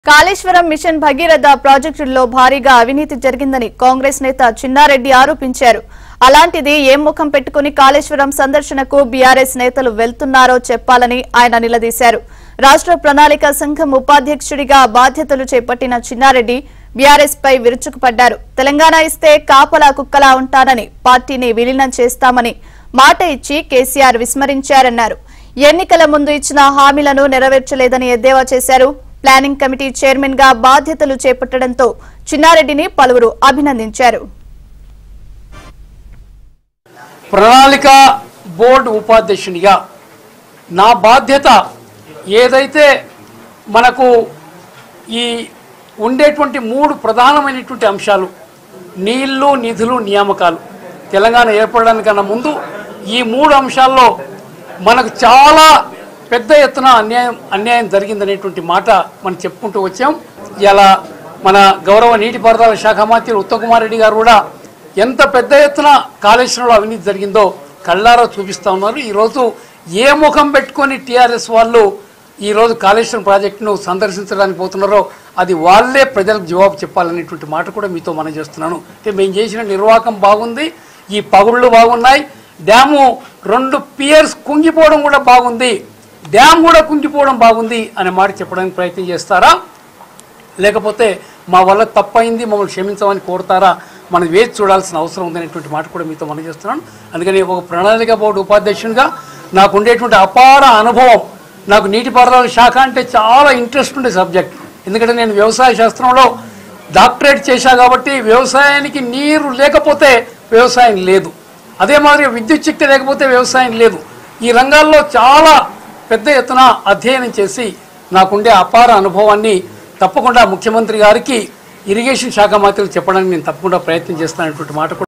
Kaleshwaram machine Bhagiratha ప్రాజెక్టుల్లో భారీగా అవినీతి జరిగిందని కాంగ్రెస్ నేత చిన్నారెడ్డి ఆరోపించారు అలాంటిది ఏం ముఖం పెట్టుకుని కాళేశ్వరం సందర్శనకు బీఆర్ఎస్ నేతలు వెళ్తున్నారో చెప్పాలని ఆయన నిలదీశారు రాష్ట్ర ప్రణాళిక సంఘం ఉపాధ్యక్షుడిగా బాధ్యతలు చేపట్టిన చిన్నారెడ్డి బీఆర్ఎస్ పై విరుచుకుపడ్డారు తెలంగాణ ఇస్తే కాపలా కుక్కలా ఉంటానని పార్టీని విలీనం చేస్తామని మాట ఇచ్చి కేసీఆర్ విస్మరించారన్నారు ఎన్నికల ముందు ఇచ్చిన హామీలను నెరవేర్చలేదని ఎద్దేవా చేశారు ప్లానింగ్ కమిటీ చైర్మన్ గా బాధ్యతలు చేపట్టడంతో చిన్నారెడ్డిని పలువురు అభినందించారు ప్రణాళిక బోర్డు ఉపాధ్యక్షునిగా నా బాధ్యత ఏదైతే మనకు ఈ ఉండేటువంటి మూడు ప్రధానమైనటువంటి అంశాలు నీళ్లు నిధులు నియామకాలు తెలంగాణ ఏర్పడడానికన్నా ముందు ఈ మూడు అంశాల్లో మనకు చాలా పెద్ద ఎత్తున అన్యాయం అన్యాయం జరిగిందనేటువంటి మాట మనం చెప్పుకుంటూ వచ్చాం ఇలా మన గౌరవ నీటిపారుదల శాఖ మంత్రి ఉత్తమ్ కుమార్ రెడ్డి గారు కూడా ఎంత పెద్ద ఎత్తున కాళేశ్వరంలో అవినీతి జరిగిందో కళ్ళారా చూపిస్తా ఉన్నారు ఈరోజు ఏ ముఖం పెట్టుకొని టీఆర్ఎస్ వాళ్ళు ఈరోజు కాళేశ్వరం ప్రాజెక్టును సందర్శించడానికి పోతున్నారో అది వాళ్ళే ప్రజలకు జవాబు చెప్పాలనేటువంటి మాట కూడా మీతో మనం చేస్తున్నాను అంటే మేము చేసిన నిర్వాహకం బాగుంది ఈ పగుళ్ళు బాగున్నాయి డ్యాము రెండు పియర్స్ కుంగిపోవడం కూడా బాగుంది డ్యామ్ కూడా కుంగిపోవడం బాగుంది అనే మాట చెప్పడానికి ప్రయత్నం చేస్తారా లేకపోతే మా వల్ల తప్పైంది మమ్మల్ని క్షమించమని కోరుతారా మనం వేచి చూడాల్సిన అవసరం ఉందనేటువంటి మాట కూడా మీతో మనం చేస్తున్నాను అందుకని ఒక ప్రణాళిక బోర్డు ఉపాధ్యక్షునిగా నాకు ఉండేటువంటి అపార అనుభవం నాకు నీటిపారుదల శాఖ అంటే చాలా ఇంట్రెస్ట్ ఉండే సబ్జెక్ట్ ఎందుకంటే నేను వ్యవసాయ శాస్త్రంలో డాక్టరేట్ చేశా కాబట్టి వ్యవసాయానికి నీరు లేకపోతే వ్యవసాయం లేదు అదే మాదిరిగా విద్యుత్ శక్తి లేకపోతే వ్యవసాయం లేదు ఈ రంగాల్లో చాలా పెద్ద ఎత్తున అధ్యయనం చేసి నాకుండే అపార అనుభవాన్ని తప్పకుండా ముఖ్యమంత్రి గారికి ఇరిగేషన్ శాఖ మంత్రులు చెప్పడానికి నేను తప్పకుండా ప్రయత్నం చేస్తానటువంటి మాట కూడా